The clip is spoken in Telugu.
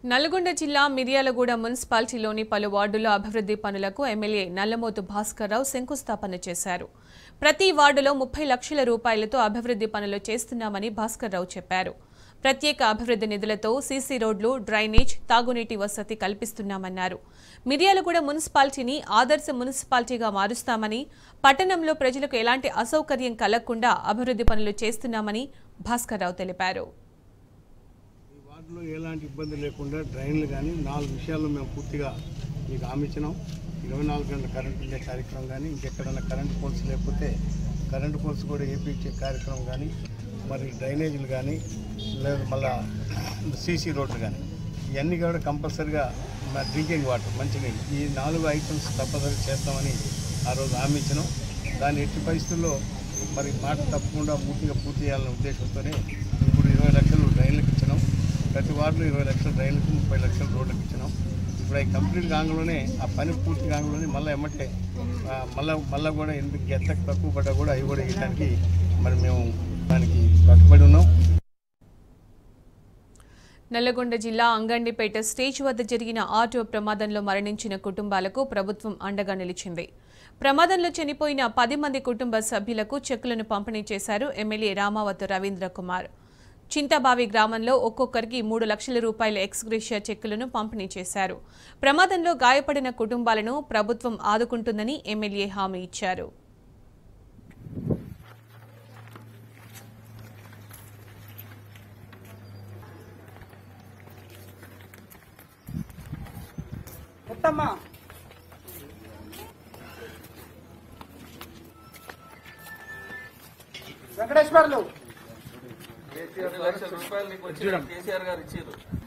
నల్గొండ జిల్లా మిర్యాలగూడ మున్సిపాలిటీలోని పలు వార్డుల అభివృద్ధి పనులకు ఎమ్మెల్యే నల్లమోతు భాస్కర్రావు శంకుస్థాపన చేశారు ప్రతి వార్డులో ముప్పై లక్షల రూపాయలతో అభివృద్ధి పనులు చేస్తున్నామని భాస్కర్రావు చెప్పారు ప్రత్యేక అభివృద్ధి నిధులతో సీసీ రోడ్లు డ్రైనేజ్ తాగునీటి వసతి కల్పిస్తున్నామన్నారు మిర్యాలగూడ మున్సిపాలిటీని ఆదర్శ మున్సిపాలిటీగా మారుస్తామని పట్టణంలో ప్రజలకు ఎలాంటి అసౌకర్యం కలగకుండా అభివృద్ధి పనులు చేస్తున్నామని భాస్కర్రావు తెలిపారు ఈ వార్డులో ఎలాంటి ఇబ్బంది లేకుండా డ్రైన్లు కానీ నాలుగు విషయాల్లో మేము పూర్తిగా మీకు హామీ ఇచ్చినాం ఇరవై నాలుగు గంటల కరెంట్ ఇచ్చే కార్యక్రమం కానీ ఇంకెక్కడైనా కరెంట్ పోల్స్ లేకపోతే కరెంట్ పోల్స్ కూడా ఏపీ ఇచ్చే కార్యక్రమం కానీ మరి డ్రైనేజీలు కానీ లేదా మళ్ళా సీసీ రోడ్లు కానీ ఇవన్నీ కూడా కంపల్సరిగా మరి డ్రింకింగ్ వాటర్ మంచినీళ్ళు ఈ నాలుగు ఐటమ్స్ తప్పనిసరిగా చేస్తామని ఆ రోజు హామీ ఇచ్చినాం దాని ఎట్టి పరిస్థితుల్లో మరి మాట తప్పకుండా పూర్తిగా పూర్తి చేయాలనే ఉద్దేశంతోనే ఇప్పుడు ఇరవై లక్షలు డ్రైన్లకు ఇచ్చినాం ప్రతి వార్డులో ఇరవై లక్షల డ్రైన్లకు ముప్పై లక్షల రోడ్లకు ఇచ్చినాం ఇప్పుడు అవి కంప్లీట్ కాగానే ఆ పని పూర్తి కాగానే మళ్ళీ ఎమ్మటే ఆ, మళ్ళా మళ్ళీ కూడా ఎందుకు ఎత్తకు తక్కువ పడ్డా కూడా అవి కూడా ఇవ్వడానికి మరి మేము దానికి కట్టుబడి ఉన్నాం నల్లగొండ జిల్లా అంగండిపేట స్టేజ్ వద్ద జరిగిన ఆటో ప్రమాదంలో మరణించిన కుటుంబాలకు ప్రభుత్వం అండగా నిలిచింది ప్రమాదంలో చనిపోయిన పది మంది కుటుంబ సభ్యులకు చెక్కులను పంపిణీ చేశారు ఎమ్మెల్యే రామావత్ రవీంద్ర కుమార్ చింతబావి గ్రామంలో ఒక్కొక్కరికి మూడు లక్షల రూపాయల ఎక్స్గ్రేషియా చెక్కులను పంపిణీ చేశారు ప్రమాదంలో గాయపడిన కుటుంబాలను ప్రభుత్వం ఆదుకుంటుందని ఎమ్మెల్యే హామీ ఇచ్చారు ముత్తమ్మ వెంకటేశ్వర్లు కేసీఆర్ లక్షల రూపాయలు నీకు వచ్చిన కేసీఆర్ గారు ఇచ్చారు